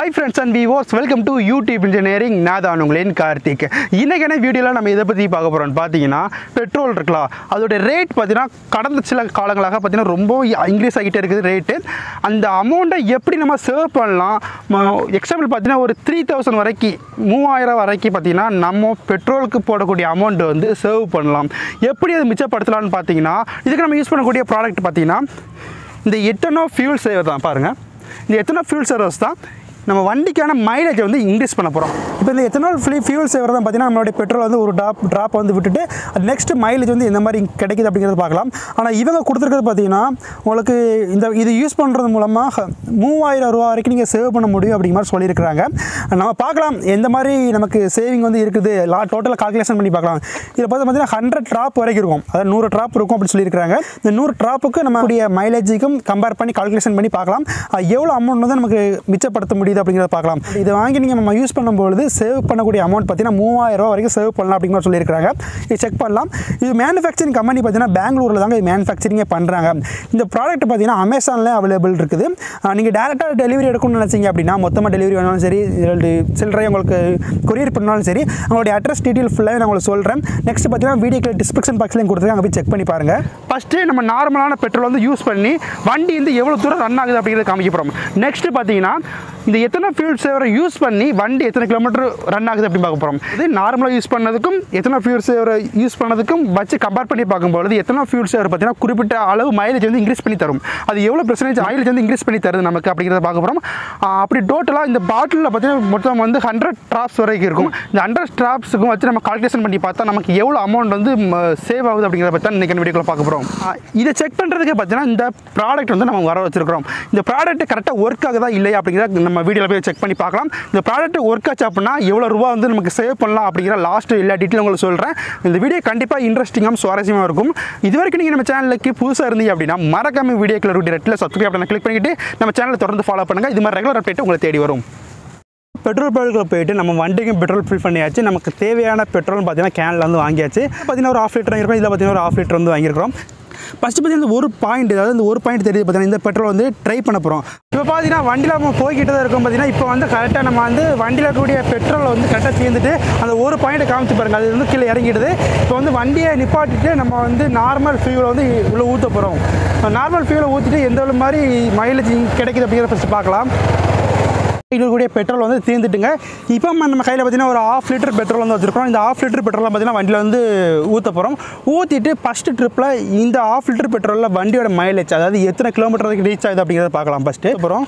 hi friends and விவோஸ் welcome to YouTube engineering நான் தான் உங்களின் கார்த்திக் இன்றைக்கான வீடியோவில் நம்ம இதை பற்றி பார்க்க போகிறோம்னு பார்த்தீங்கன்னா பெட்ரோல் இருக்கலாம் அதோட ரேட் பார்த்தீங்கன்னா கடந்த சில காலங்களாக பார்த்தீங்கன்னா ரொம்ப இன்க்ரீஸ் ஆகிட்டே இருக்குது ரேட்டு அந்த அமௌண்ட்டை எப்படி நம்ம சேவ் பண்ணலாம் எக்ஸாம்பிள் பார்த்தீங்கன்னா ஒரு த்ரீ தௌசண்ட் வரைக்கும் மூவாயிரம் வரைக்கும் பார்த்தீங்கன்னா நம்ம பெட்ரோலுக்கு போடக்கூடிய அமௌண்ட் வந்து சேவ் பண்ணலாம் எப்படி அதை மிச்சப்படுத்தலாம்னு பார்த்தீங்கன்னா இதுக்கு நம்ம யூஸ் பண்ணக்கூடிய ப்ராடக்ட் பார்த்தீங்கன்னா இந்த எத்தனோ ஃபியூல் சேவர் தான் பாருங்கள் இந்த எத்தனோ ஃபியூல் சேவர்ஸ் தான் நம்ம வண்டிக்கான மைலேஜை வந்து இன்க்ரீஸ் பண்ண போகிறோம் இப்போ இந்த எத்தனால் ஃப்ளீ ஃபியூல் சேவர் தான் பார்த்தீங்கன்னா நம்மளுடைய பெட்ரோல் வந்து ஒரு ட்ராப் ட்ராப் வந்து விட்டுட்டு நெக்ஸ்ட் மைலேஜ் வந்து எந்த மாதிரி கிடைக்குது அப்படிங்கிறத பார்க்கலாம் ஆனால் இவங்க கொடுத்துருக்கிறது பார்த்தீங்கன்னா உங்களுக்கு இந்த இது யூஸ் பண்ணுறது மூலமாக மூவாயிரம் ரூபா வரைக்கும் நீங்கள் சேவ் பண்ண முடியும் அப்படிங்கிற மாதிரி சொல்லியிருக்கிறாங்க நம்ம பார்க்கலாம் எந்த மாதிரி நமக்கு சேவிங் வந்து இருக்குது லா டோட்டலாக கால்குலேஷன் பண்ணி பார்க்கலாம் இதில் பார்த்து பார்த்தீங்கன்னா ஹண்ட்ரட் ட்ராப் வரைக்கும் இருக்கும் அதாவது நூறு ட்ராப் இருக்கும் அப்படின்னு சொல்லியிருக்காங்க இந்த நூறு ட்ராப்புக்கு நம்மளுடைய மைலேஜுக்கும் கம்பேர் பண்ணி கால்குலேஷன் பண்ணி பார்க்கலாம் அது எவ்வளோ அமௌண்ட் வந்து நமக்கு மிச்சப்படுத்த முடியுது அப்படிங்கிறத பார்க்கலாம் இதை வாங்கி நீங்கள் நம்ம யூஸ் பண்ணும்பொழுது சேவ் பண்ணக்கூடிய அமௌண்ட் பார்த்தீங்கன்னா மூவாயிரம் ரூபா வரைக்கும் சேவ் பண்ணலாம் அப்படிங்கிற மாதிரி சொல்லியிருக்காங்க இது செக் பண்ணலாம் இது மேனுஃபேக்சரிங் கம்பெனி பார்த்தீங்கன்னா பெங்களூரில் தாங்க இது மேனுஃபேக்சரிங்கே பண்ணுறாங்க இந்த ப்ராடக்ட் பார்த்தீங்கன்னா அமேசானில் அவைலபிள் இருக்குது நீங்கள் டேரெக்டாக டெலிவரி எடுக்கணும்னு நினச்சிங்க அப்படின்னா மொத்தமாக டெலிவரி வேணாலும் சரி இல்லை சில்லறை உங்களுக்கு கொரியர் பண்ணாலும் சரி உங்களுடைய அட்ரஸ் டீட்டெயில் ஃபுல்லாக நான் உங்களுக்கு சொல்கிறேன் நெக்ஸ்ட் பார்த்தீங்கன்னா வீடியோக்கு டிஸ்கிரிப்ஷன் பாக்ஸ்லையும் கொடுத்துருக்கேன் அங்கே போய் செக் பண்ணி பாருங்கள் ஃபஸ்ட்டு நம்ம நார்மலான பெட்ரோல் வந்து யூஸ் பண்ணி வண்டி வந்து எவ்வளோ தூரம் ரன் ஆகுது அப்படிங்கிறத காமிக்க போகிறோம் நெக்ஸ்ட் பார்த்தீங்கன்னா இந்த எத்தனை ஃபியூல் சேவரை யூஸ் பண்ணி வண்டி எத்தனை கிலோமீட்டர் ரன் ஆகுது அப்படின்னு பார்க்க போகிறோம் இது நார்மலாக யூஸ் பண்ணதுக்கும் எத்தனை ஃபியூல் சேவரை யூஸ் பண்ணதுக்கும் வச்சு கம்பேர் பண்ணி பார்க்கும்போது எத்தனை ஃபியூல் சேவர் பார்த்தீங்கன்னா குறிப்பிட்ட அளவு மைலேஜ் வந்து இன்க்ரீஸ் பண்ணி தரும் அது எவ்வளோ பெர்சன்டேஜ் மைலேஜ் வந்து இன்க்ரீஸ் பண்ணி தருது நமக்கு அப்படிங்கிறத பார்க்க போகிறோம் அப்படி டோட்டலாக இந்த பாட்டிலில் பார்த்தீங்கன்னா மொத்தம் வந்து ஹண்ட்ரட் ட்ராப்ஸ் வரைக்கும் இருக்கும் இந்த ஹண்ட்ரட் ட்ராப்ஸுக்கும் வச்சு நம்ம கால்குலேஷன் பண்ணி பார்த்தா நமக்கு எவ்வளோ அமௌண்ட் வந்து சேவ் ஆகுது அப்படிங்கிறத பற்றி தான் இன்றைக்கி வீடியோவில் பார்க்க போகிறோம் இதை செக் பண்ணுறதுக்கு பார்த்தீங்கன்னா இந்த ப்ராடக்ட் வந்து நம்ம வர வச்சிருக்கிறோம் இந்த ப்ராடக்ட் கரெக்டாக ஒர்க் ஆகுதா இல்லையா அப்படிங்கிறத நம்ம வீடியோவில் போய் செக் பண்ணி பார்க்கலாம் இந்த ப்ராடக்ட் ஒர்க் ஆச்சு அப்படின்னா எவ்வளோ ரூபா வந்து நமக்கு சேவ் பண்ணலாம் அப்படிங்கிற லாஸ்ட் எல்லா டீட்டெயில் உங்களுக்கு சொல்கிறேன் இந்த வீடியோ கண்டிப்பாக இன்ட்ரெஸ்டிங்காக சுவாரஸ்யமாக இருக்கும் இது வரைக்கும் நீங்கள் நம்ம சேனலுக்கு புதுசாக இருந்தீங்க அப்படின்னா மறக்காம வீடியோ கிளர் ரெட்டில் சப்ஸ்கிரைப் பண்ண கிளிக் பண்ணிக்கிட்டு நம்ம சேனலை தொடர்ந்து ஃபாலோ பண்ணுங்கள் இது மாதிரி ரெகுலர் அப்டேட் உங்களை தேடி வரும் பெட்ரோல் பல்கில் போயிட்டு நம்ம வண்டிக்கும் பெட்ரோல் ஃபில் பண்ணியாச்சு நமக்கு தேவையான பெட்ரோல் பார்த்தீங்கன்னா கேனில் வந்து வாங்கியாச்சு பார்த்தீங்கன்னா ஒரு ஆஃப் லிட்டர் வாங்கியிருக்கோம் இதில் பார்த்தீங்கன்னா ஒரு ஆஃப் லிட்டர் வந்து வாங்கியிருக்கிறோம் ஃபஸ்ட்டு பார்த்தீங்கன்னா இந்த ஒரு பாயிண்ட் அதாவது இந்த ஒரு பாயிண்ட் தெரியுது பார்த்தீங்கன்னா இந்த பெட்ரோல் வந்து ட்ரை பண்ண போகிறோம் இப்போ பார்த்தீங்கன்னா வண்டியில் நம்ம போய்கிட்டு தான் இருக்கோம் பார்த்தீங்கன்னா இப்போ வந்து கரெக்டாக நம்ம வந்து வண்டியில் இருக்கக்கூடிய பெட்ரோல் வந்து கரெக்டாக தீர்ந்துட்டு அந்த ஒரு பாயிண்ட்டை காமிச்சு பாருங்க அது வந்து கீழே இறங்கிடுது இப்போ வந்து வண்டியை நிப்பாட்டிட்டு நம்ம வந்து நார்மல் ஃபியூலை வந்து உள்ளே ஊற்ற போகிறோம் நார்மல் ஃபியூலை ஊற்றிட்டு எந்த மாதிரி மைலேஜ் கிடைக்குது அப்படிங்கிறத ஃபஸ்ட்டு பார்க்கலாம் இருக்கக்கூடிய பெட்ரோல் வந்து தீர்ந்துட்டுங்க இப்போ நம்ம கையில் பார்த்தீங்கன்னா ஒரு ஆஃப் லிட்டர் பெட்ரோல் வந்து வச்சுருக்கோம் இந்த ஆஃப் லிட்டர் பெட்ரோல் பார்த்தீங்கன்னா வண்டியில் வந்து ஊற்ற போகிறோம் ஊற்றிட்டு ஃபஸ்ட்டு ட்ரிப்பில் இந்த ஆஃப் லிட்டர் பெட்ரோலில் வண்டியோட மைலேஜ் அதாவது எத்தனை கிலோமீட்டர் வரைக்கும் ரீச் ஆகுது அப்படிங்கிறத பார்க்கலாம் ஃபஸ்ட்டு அப்புறம்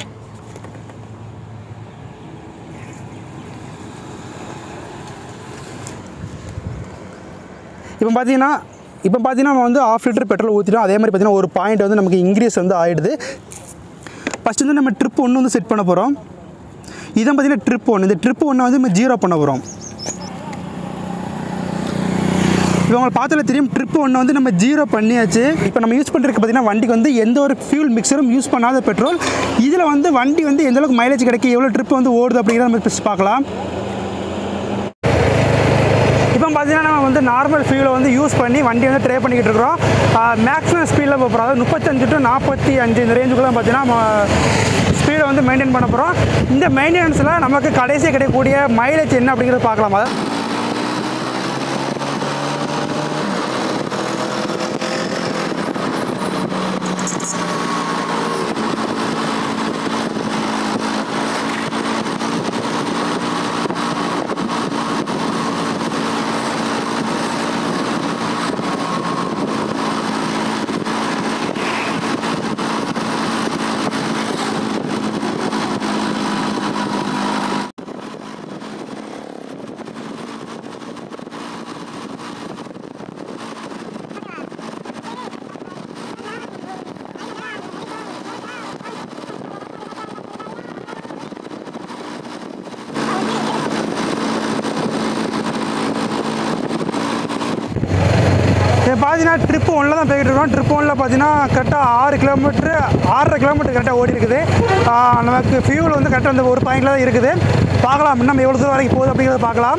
இப்போ பார்த்தீங்கன்னா இப்போ பார்த்தீங்கன்னா நம்ம வந்து ஆஃப் லிட்டர் பெட்ரோல் ஊற்றிட்டோம் அதே மாதிரி பார்த்தீங்கன்னா ஒரு பாயிண்ட் வந்து நமக்கு இன்க்ரீஸ் வந்து ஆகிடுது ஃபஸ்ட் வந்து நம்ம ட்ரிப் ஒன்று வந்து செட் பண்ண போகிறோம் இதான் பார்த்தீங்கன்னா ட்ரிப் ஒன்று இந்த ட்ரிப் ஒன்று வந்து நம்ம ஜீரோ பண்ண போகிறோம் இப்போ உங்களுக்கு பார்த்தால தெரியும் ட்ரிப் ஒன்று வந்து நம்ம ஜீரோ பண்ணியாச்சு இப்போ நம்ம யூஸ் பண்ணுறதுக்கு பார்த்தீங்கன்னா வண்டிக்கு வந்து எந்த ஒரு ஃபியூல் மிக்சரும் யூஸ் பண்ணாத பெட்ரோல் இதில் வந்து வண்டி வந்து எந்த அளவுக்கு மைலேஜ் கிடைக்கும் எவ்வளோ ட்ரிப் வந்து ஓடுது அப்படிங்கிறத நம்ம ஃபஸ்ட் பார்க்கலாம் இப்போ பார்த்தீங்கன்னா நம்ம வந்து நார்மல் ஃபியூலை வந்து யூஸ் பண்ணி வண்டி வந்து ட்ரை பண்ணிக்கிட்டு இருக்கிறோம் மேக்ஸிமம் ஸ்பீடில் போகிறோம் அதாவது முப்பத்தஞ்சு டு நாற்பத்தி அஞ்சு இந்த ரேஞ்சுக்குள்ளே பார்த்தீங்கன்னா நம்ம ஸ்பீடை வந்து மெயின்டைன் பண்ண போகிறோம் இந்த மெயின்டெனன்ஸில் நமக்கு கடைசியாக கிடைக்கக்கூடிய மைலேஜ் என்ன அப்படிங்கிறத பார்க்கலாம் அதை இப்போ பார்த்தீங்கன்னா ட்ரிப்பு ஒன்றில் தான் போய்கிட்டு இருக்கோம் ட்ரிப் ஒன்றில் பார்த்தீங்கன்னா கரெக்டாக ஆறு கிலோமீட்ரு ஆறரை கிலோமீட்டர் கரெக்டாக ஓடி இருக்குது ஆஹ் நமக்கு ஃபியூல் வந்து கரெக்டாக அந்த ஒரு பாயிண்டில் தான் இருக்குது பார்க்கலாம் இன்னும் எவ்வளோ தூரம் வரைக்கும் போகுது அப்படிங்கிறத பார்க்கலாம்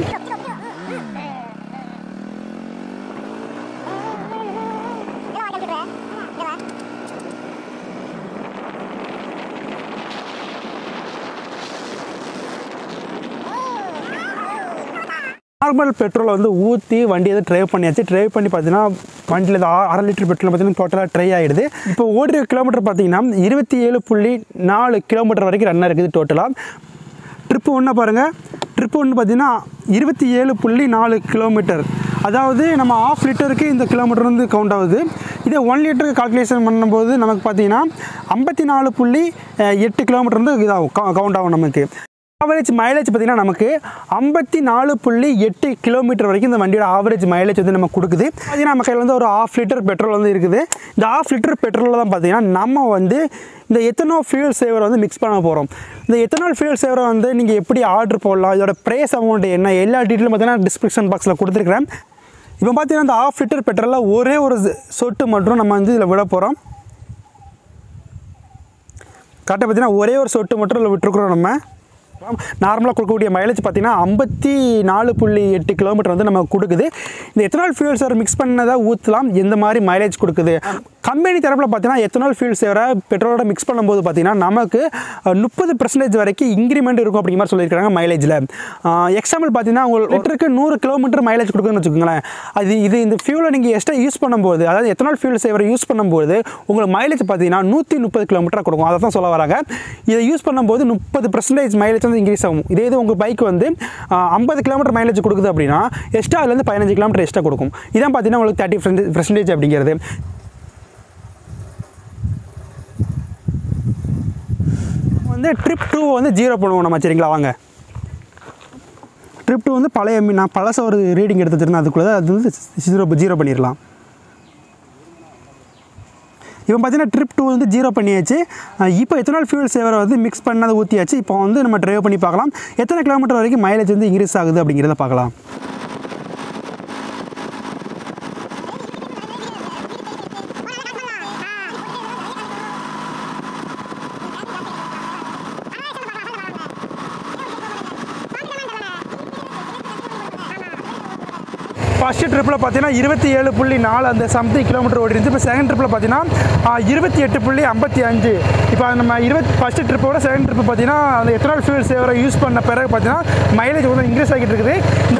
நார்மல் பெட்ரோலை வந்து ஊற்றி வண்டி வந்து ட்ரைவ் பண்ணியாச்சு ட்ரைவ் பண்ணி பார்த்தீங்கன்னா வண்டியில் இந்த ஆ- அரை லிட்டர் பெட்ரோல் பார்த்தீங்கன்னா டோட்டலாக ட்ரை ஆகிடுது இப்போ ஓடுற கிலோமீட்டர் பார்த்தீங்கன்னா இருபத்தி ஏழு புள்ளி நாலு கிலோமீட்டர் வரைக்கும் ரன் இருக்குது டோட்டலாக ட்ரிப்பு ஒன்று பாருங்கள் ட்ரிப்பு ஒன்று பார்த்தீங்கன்னா இருபத்தி ஏழு புள்ளி நாலு கிலோமீட்டர் அதாவது நம்ம ஆஃப் லிட்டருக்கு இந்த கிலோமீட்டர் வந்து கவுண்ட் ஆகுது இதே ஒன் லிட்டருக்கு கால்குலேஷன் பண்ணும்போது நமக்கு பார்த்தீங்கன்னா ஐம்பத்தி நாலு புள்ளி அஹ், எட்டு கிலோமீட்டர் வந்து இதாகும் கவுண்ட் ஆகும் நமக்கு ஆவரேஜ் மைலேஜ் பார்த்தீங்கன்னா நமக்கு ஐம்பத்தி நாலு புள்ளி எட்டு கிலோமீட்டர் வரைக்கும் இந்த வண்டியோட ஆவரேஜ் மைலேஜ் வந்து நமக்கு கொடுக்குது பார்த்தீங்கன்னா நம்ம கையில் வந்து ஒரு ஆஃப் லிட்டர் பெட்ரோல் வந்து இருக்குது இந்த ஆஃப் லிட்டர் பெட்ரோலில் தான் பார்த்தீங்கன்னா நம்ம வந்து இந்த எத்தனோ ஃபியூல் சேவரை வந்து மிக்ஸ் பண்ண போகிறோம் இந்த எத்தனால் ஃபியூல் சேவரை வந்து நீங்கள் எப்படி ஆர்டர் போடலாம் இதோட ப்ரைஸ் அமௌண்ட் என்ன எல்லா டீட்டெயிலும் பார்த்தீங்கன்னா டிஸ்கிரிப்ஷன் பாக்ஸில் கொடுத்துருக்குறேன் இப்போ பார்த்தீங்கன்னா இந்த ஆஃப் லிட்டர் பெட்ரோலில் ஒரே ஒரு சொட்டு மட்டும் நம்ம வந்து இதில் விட போகிறோம் கரெக்டாக பார்த்தீங்கன்னா ஒரே ஒரு சொட்டு மட்டும் இதில் விட்டுருக்குறோம் நம்ம நார்மலாக கொடுக்கக்கூடிய மைலேஜ் பார்த்தீங்கன்னா ஐம்பத்தி நாலு புள்ளி எட்டு கிலோமீட்டர் வந்து நமக்கு கொடுக்குது இந்த எத்தனால் ஃபியூல் சேவர் மிக்ஸ் பண்ணதை ஊற்றலாம் எந்த மாதிரி மைலேஜ் கொடுக்குது கம்பெனி தரப்பில் பார்த்தீங்கன்னா எத்தனால் ஃபியூல் சேவரை பெட்ரோலோட மிக்ஸ் பண்ணும்போது பார்த்தீங்கன்னா நமக்கு முப்பது பர்சன்டேஜ் வரைக்கும் இன்க்ரிமெண்ட் இருக்கும் அப்படிங்கிற மாதிரி சொல்லியிருக்காங்க மைலேஜில் எக்ஸாம்பிள் பார்த்தீங்கன்னா உங்கள் லிட்டருக்கு நூறு கிலோமீட்டர் மைலேஜ் கொடுக்குதுன்னு வச்சுக்கோங்களேன் அது இது இந்த ஃபியூலை நீங்கள் எக்ஸ்ட்ரா யூஸ் பண்ணும்போது அதாவது எத்தனால் ஃபியூல் சேவரை யூஸ் பண்ணும்போது உங்களுக்கு மைலேஜ் பார்த்தீங்கன்னா நூற்றி முப்பது கிலோமீட்டர் கொடுக்கும் அதை தான் சொல்ல வராங்க இதை யூஸ் பண்ணும்போது முப்பது பர்சன்டேஜ் மைலேஜ் வந்து இன்க்ரீஸ் ஆகும் இதே இது உங்கள் பைக் வந்து ஐம்பது கிலோமீட்டர் மைலேஜ் கொடுக்குது அப்படின்னா எக்ஸ்ட்ரா அதுலேருந்து பதினஞ்சு கிலோமீட்டர் எக்ஸ்ட்ரா கொடுக்கும் இதான் பார்த்தீங்கன்னா உங்களுக்கு தேர்ட்டி பர்சன்டேஜ் அப்படிங்கிறது வந்து ட்ரிப் டூ வந்து ஜீரோ பண்ணுவோம் நம்ம சரிங்களா வாங்க ட்ரிப் டூ வந்து பழைய மீ- நான் பழச ஒரு ரீடிங் எடுத்து வச்சிருந்தேன் அதுக்குள்ளே அது வந்து ஜீரோ ஜீரோ பண்ணிடலாம் இப்போ பார்த்தீங்கன்னா ட்ரிப் டூ வந்து ஜீரோ பண்ணியாச்சு அஹ் இப்போ எத்தனால் ஃபியூல் சேவரை வந்து மிக்ஸ் பண்ணதை ஊற்றியாச்சு இப்போ வந்து நம்ம ட்ரைவ் பண்ணி பார்க்கலாம் எத்தனை கிலோமீட்டர் வரைக்கும் மைலேஜ் வந்து இன்க்ரீஸ் ஆகுது அப்படிங்கிறத பார்க்கலாம் ஃபஸ்ட்டு ட்ரிப்பில் பார்த்தீங்கன்னா இருபத்தி ஏழு புள்ளி நாலு அந்த சம்திங் கிலோமீட்டர் ஓடி இருந்துச்சு இப்போ செகண்ட் ட்ரிப்பில் பார்த்தீங்கன்னா இருபத்தி எட்டு புள்ளி ஐம்பத்தி அஞ்சு இப்போ நம்ம இருபத்தி ஃபஸ்ட்டு ட்ரிப்போட செகண்ட் ட்ரிப்பு பார்த்தீங்கன்னா அந்த எத்தனால் ஃபியூல் சேவரை யூஸ் பண்ண பிறகு பார்த்தீங்கன்னா மைலேஜ் வந்து இன்க்ரீஸ் ஆகிட்டு இருக்குது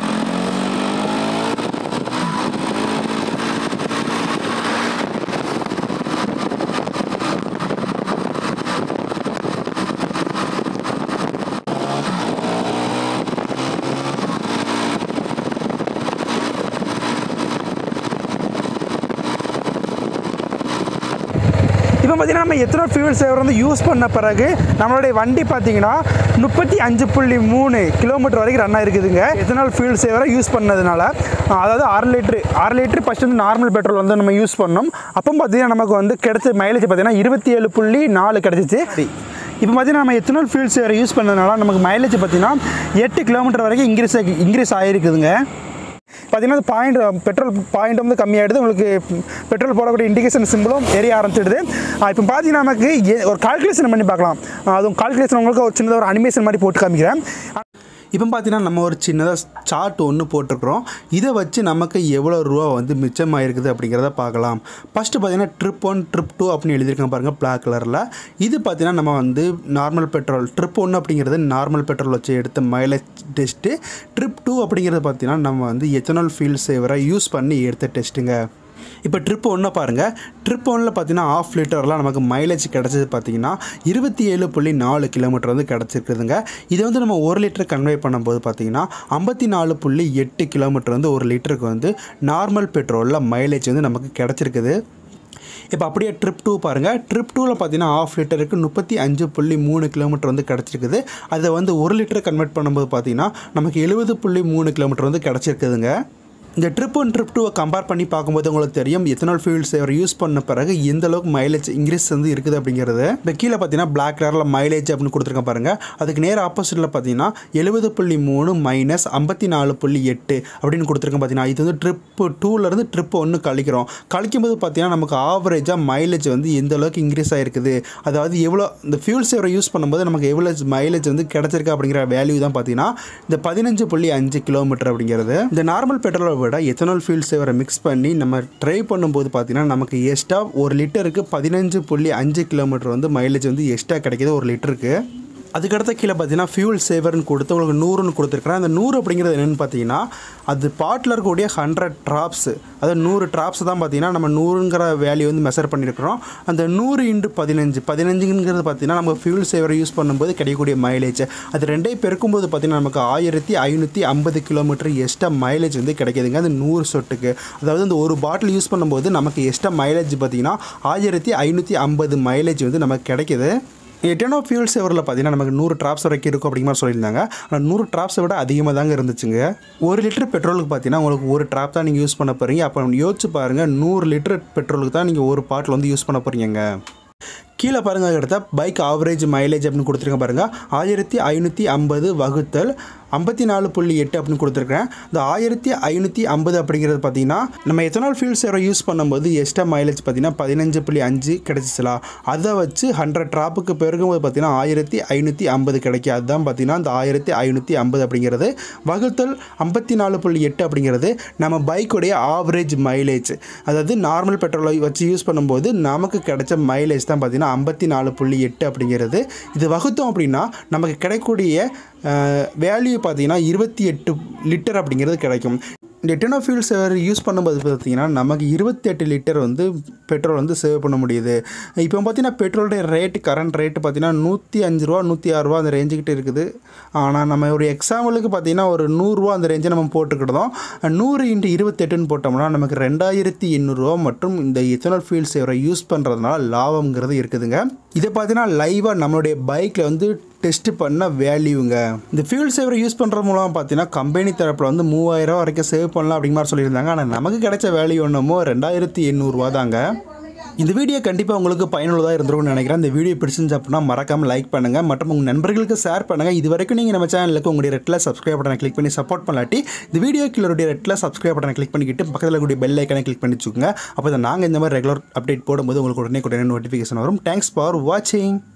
இப்போ பார்த்தீங்கன்னா நம்ம எத்தனை ஃபியூல் சேவர் வந்து யூஸ் பண்ண பிறகு நம்மளுடைய வண்டி பார்த்தீங்கன்னா முப்பத்தி அஞ்சு புள்ளி மூணு கிலோமீட்டர் வரைக்கும் ரன் ஆயிருக்குதுங்க எத்தனால் ஃபியூல் சேவரை யூஸ் பண்ணதுனால அஹ், அதாவது அரை லிட்ரு அரை லிட்ரு ஃபஸ்ட் வந்து நார்மல் பெட்ரோல் வந்து நம்ம யூஸ் பண்ணோம் அப்போ பார்த்தீங்கன்னா நமக்கு வந்து கிடைச்ச மைலேஜ் பார்த்தீங்கன்னா இருபத்தி ஏழு புள்ளி நாலு கிடச்சிச்சு இப்போ பார்த்தீங்கன்னா நம்ம எத்தனால் ஃபியூல் சேவரை யூஸ் பண்ணதுனால நமக்கு மைலேஜ் பார்த்தீங்கன்னா எட்டு கிலோமீட்டர் வரைக்கும் இன்க்ரீஸ் ஆகி இன்க்ரீஸ் ஆகிருக்குதுங்க பார்த்தீங்கன்னா பாயிண்ட் பெட்ரோல் பாயிண்ட் வந்து கம்மியாகிடுது உங்களுக்கு பெட்ரோல் போடக்கூடிய இண்டிகேஷன் சிம்பிளும் எரிய ஆரம்பிச்சிடுது ஆஹ் இப்போ பார்த்தீங்கன்னா நமக்கு எ- ஒரு கால்குலேஷன் பண்ணி பார்க்கலாம் ஆஹ் அதுவும் கால்குலேஷன் உங்களுக்கு ஒரு சின்னதாக ஒரு அனிமேஷன் மாதிரி போட்டு காமிக்கிறேன் இப்போ பார்த்தீங்கன்னா நம்ம ஒரு சின்னதாக சார்ட் ஒன்று போட்டிருக்கிறோம் இதை வச்சு நமக்கு எவ்வளோ ரூபா வந்து மிச்சமாயிருக்குது அப்படிங்கிறத பார்க்கலாம் ஃபஸ்ட்டு பார்த்தீங்கன்னா ட்ரிப் ஒன் ட்ரிப் டூ அப்படின்னு எழுதியிருக்கேன் பாருங்கள் பிளாக் கலரில் இது பார்த்தீங்கன்னா நம்ம வந்து நார்மல் பெட்ரோல் ட்ரிப் ஒன்று அப்படிங்கிறது நார்மல் பெட்ரோல் வச்சு எடுத்த மைலேஜ் டெஸ்ட்டு ட்ரிப் டூ அப்படிங்கிறது பார்த்தீங்கன்னா நம்ம வந்து எத்தனால் ஃபீல் சேவரை யூஸ் பண்ணி எடுத்த டெஸ்ட்டுங்க இப்போ ட்ரிப் ஒன்று பாருங்கள் ட்ரிப் ஒன்றில் பார்த்தீங்கன்னா ஆஃப் லிட்டர்லாம் நமக்கு மைலேஜ் கிடச்சது பார்த்தீங்கன்னா இருபத்தி ஏழு புள்ளி நாலு கிலோமீட்டர் வந்து கிடச்சிருக்குதுங்க இதை வந்து நம்ம ஒரு லிட்டர் கன்வே பண்ணும்போது பார்த்தீங்கன்னா ஐம்பத்தி நாலு புள்ளி எட்டு கிலோமீட்டர் வந்து ஒரு லிட்டருக்கு வந்து நார்மல் பெட்ரோலில் மைலேஜ் வந்து நமக்கு கிடச்சிருக்குது இப்போ அப்படியே ட்ரிப் டூ பாருங்கள் ட்ரிப் டூவில் பார்த்தீங்கன்னா ஆஃப் லிட்டருக்கு முப்பத்தி அஞ்சு புள்ளி மூணு கிலோமீட்டர் வந்து கிடச்சிருக்குது அதை வந்து ஒரு லிட்டர் கன்வெர்ட் பண்ணும்போது பார்த்தீங்கன்னா நமக்கு எழுபது புள்ளி மூணு கிலோமீட்டர் வந்து கிடச்சிருக்குதுங்க இந்த ட்ரிப் ஒன் ட்ரிப் டூவை கம்பேர் பண்ணி பார்க்கும்போது உங்களுக்கு தெரியும் எத்தனால் ஃபியூல் சேவர் யூஸ் பண்ண பிறகு எந்த அளவுக்கு மைலேஜ் இன்க்ரீஸ் வந்து இருக்குது அப்படிங்கிறது இப்போ கீழே பார்த்தீங்கன்னா பிளாக் கலரில் மைலேஜ் அப்படின்னு கொடுத்துருக்கேன் பாருங்க அதுக்கு நேர் ஆப்போசிட்டில் பார்த்தீங்கன்னா எழுபது புள்ளி மூணு மைனஸ் ஐம்பத்தி நாலு புள்ளி எட்டு அப்படின்னு கொடுத்துருக்கேன் பார்த்தீங்கன்னா இது வந்து ட்ரிப் டூலேருந்து ட்ரிப் ஒன்று கழிக்கிறோம் கழிக்கும் போது பார்த்தீங்கன்னா நமக்கு ஆவரேஜாக மைலேஜ் வந்து எந்த அளவுக்கு இன்க்ரீஸ் ஆயிருக்குது அதாவது எவ்வளோ இந்த ஃபியூல் சேவரை யூஸ் பண்ணும்போது நமக்கு எவ்வளோ மைலேஜ் வந்து கிடச்சிருக்கு அப்படிங்கிற வேல்யூ தான் பார்த்தீங்கன்னா இந்த பதினஞ்சு புள்ளி அஞ்சு கிலோமீட்டர் அப்படிங்கிறது இந்த நார்மல் பெட்ரோலை விட எத்தனால் ஃபியூல் சேவரை மிக்ஸ் பண்ணி நம்ம ட்ரை பண்ணும்போது பார்த்தீங்கன்னா நமக்கு எக்ஸ்ட்ரா ஒரு லிட்டருக்கு பதினஞ்சு புள்ளி அஞ்சு கிலோமீட்டர் வந்து மைலேஜ் வந்து எக்ஸ்ட்ரா கிடைக்கிது ஒரு லிட்டருக்கு அதுக்கடுத்த கீழே பார்த்தீங்கன்னா ஃபியூல் சேவர்னு கொடுத்து உங்களுக்கு நூறுன்னு கொடுத்துருக்குறேன் அந்த நூறு அப்படிங்கிறது என்னென்னு பார்த்தீங்கன்னா அது பாட்டில் இருக்கக்கூடிய ஹண்ட்ரட் ட்ராப்ஸு அதாவது நூறு ட்ராப்ஸ் தான் பார்த்தீங்கன்னா நம்ம நூறுங்கிற வேல்யூ வந்து மெஷர் பண்ணியிருக்கிறோம் அந்த நூறு இன்ட்டு பதினஞ்சு பதினஞ்சுங்கிறது பார்த்தீங்கன்னா நம்ம ஃபியூல் சேவர் யூஸ் பண்ணும்போது கிடைக்கக்கூடிய மைலேஜ் அது ரெண்டையும் பெருக்கும்போது பார்த்தீங்கன்னா நமக்கு ஆயிரத்தி ஐநூற்றி ஐம்பது கிலோமீட்டர் எக்ஸ்ட்ரா மைலேஜ் வந்து கிடைக்குதுங்க அந்த நூறு சொட்டுக்கு அதாவது இந்த ஒரு பாட்டில் யூஸ் பண்ணும்போது நமக்கு எக்ஸ்ட்ரா மைலேஜ் பார்த்தீங்கன்னா ஆயிரத்தி ஐநூற்றி ஐம்பது மைலேஜ் வந்து நமக்கு கிடைக்குது எட்டனோ ஃபியூல் சேவரில் பார்த்தீங்கன்னா நமக்கு நூறு ட்ராப்ஸ் வரைக்கும் இருக்கும் அப்படிங்கிற மாதிரி சொல்லியிருந்தாங்க ஆனால் நூறு ட்ராப்ஸை விட அதிகமாக தாங்க இருந்துச்சுங்க ஒரு லிட்டர் பெட்ரோலுக்கு பார்த்தீங்கன்னா உங்களுக்கு ஒரு ட்ராப் தான் நீங்கள் யூஸ் பண்ண போகிறீங்க அப்போ யோசிச்சு பாருங்கள் நூறு லிட்டர் பெட்ரோலுக்கு தான் நீங்கள் ஒரு பாட்டில் வந்து யூஸ் பண்ண போகிறீங்க கீழே பாருங்கள் அதுக்கடுத்த பைக் ஆவரேஜ் மைலேஜ் அப்படின்னு கொடுத்துருங்க பாருங்கள் ஆயிரத்தி ஐநூற்றி ஐம்பது வகுத்தல் ஐம்பத்தி நாலு புள்ளி எட்டு அப்படின்னு கொடுத்துருக்கேன் இந்த ஆயிரத்தி ஐநூற்றி ஐம்பது அப்படிங்கிறது பார்த்தீங்கன்னா நம்ம எத்தனால் ஃபியூல் சேவை யூஸ் பண்ணும்போது எக்ஸ்ட்ரா மைலேஜ் பார்த்தீங்கன்னா பதினஞ்சு புள்ளி அஞ்சு கிடச்சிச்சலாம் அதை வச்சு ஹண்ட்ரட் ட்ராப்புக்கு பெருகும்போது பார்த்தீங்கன்னா ஆயிரத்தி ஐநூற்றி ஐம்பது கிடைக்கும் அதுதான் பார்த்தீங்கன்னா இந்த ஆயிரத்தி ஐநூற்றி ஐம்பது அப்படிங்கிறது வகுத்தல் ஐம்பத்தி நாலு புள்ளி எட்டு அப்படிங்கிறது நம்ம பைக்குடைய ஆவரேஜ் மைலேஜ் அதாவது நார்மல் பெட்ரோலை வச்சு யூஸ் பண்ணும்போது நமக்கு கிடைச்ச மைலேஜ் தான் பார்த்தீங்கன்னா ஐம்பத்தி நாலு புள்ளி எட்டு அப்படிங்கிறது இது வகுத்தோம் அப்படின்னா நமக்கு கிடைக்கக்கூடிய வேல்யூ பார்த்தீங்கன்னா இருபத்தி எட்டு லிட்டர் அப்படிங்கிறது கிடைக்கும் இந்த எட்டனோ ஃபியூல் சேவர் யூஸ் பண்ணும்போது பார்த்தீங்கன்னா நமக்கு இருபத்தெட்டு லிட்டர் வந்து பெட்ரோல் வந்து சேவ் பண்ண முடியுது இப்போ பார்த்தீங்கன்னா பெட்ரோலுடைய ரேட்டு கரண்ட் ரேட்டு பார்த்தீங்கன்னா நூற்றி அஞ்சு ரூபா நூற்றி ஆறு ரூபா அந்த ரேஞ்சுக்கிட்ட இருக்குது ஆனால் நம்ம ஒரு எக்ஸாம்பிளுக்கு பார்த்தீங்கன்னா ஒரு நூறுரூவா அந்த ரேஞ்சை நம்ம போட்டுக்கிட்டோம் நூறு இன்ட்டு இருபத்தெட்டுன்னு போட்டோம்னா நமக்கு ரெண்டாயிரத்தி எண்ணூறுரூவா மற்றும் இந்த எத்தனால் ஃபியூல் சேவரை யூஸ் பண்ணுறதுனால லாபங்கிறது இருக்குதுங்க இதை பார்த்தீங்கன்னா லைவாக நம்மளுடைய பைக்கில் வந்து டெஸ்ட் பண்ண வேல்யூங்க இந்த ஃபியூல் சேவரை யூஸ் பண்ணுறது மூலமாக பார்த்தீங்கன்னா கம்பெனி தரப்பில் வந்து மூவாயிரம் வரைக்கும் சேவ் பண்ணலாம் அப்படிங்கிற மாதிரி சொல்லியிருந்தாங்க ஆனால் நமக்கு கிடைச்ச வேல்யூ என்னமோ ரெண்டாயிரத்தி எண்ணூறுரூவா தாங்க இந்த வீடியோ கண்டிப்பாக உங்களுக்கு பயனுள்ளதாக இருந்திருக்கும்னு நினைக்கிறேன் இந்த வீடியோ பிடிச்சிருந்துச்சு அப்படின்னா மறக்காமல் லைக் பண்ணுங்கள் மற்றும் உங்கள் நண்பர்களுக்கு ஷேர் பண்ணுங்கள் இது வரைக்கும் நீங்கள் நம்ம சேனலுக்கு உங்களுடைய ரெட்டில் சப்ஸ்கிரைப் பட்டனை கிளிக் பண்ணி சப்போர்ட் பண்ணலாட்டி இந்த வீடியோ கீழே ரெட்டில் சப்ஸ்கிரைப் பட்டனை கிளிக் பண்ணிக்கிட்டு பக்கத்தில் கூடிய பெல் ஐக்கனை கிளிக் பண்ணி வச்சுக்கோங்க அப்போ தான் நாங்கள் இந்த மாதிரி ரெகுலர் அப்டேட் போடும்போது உங்களுக்கு உடனே உடனே நோட்டிஃபிகேஷன் வரும் தேங்க்ஸ் ஃபார் வாட்சிங்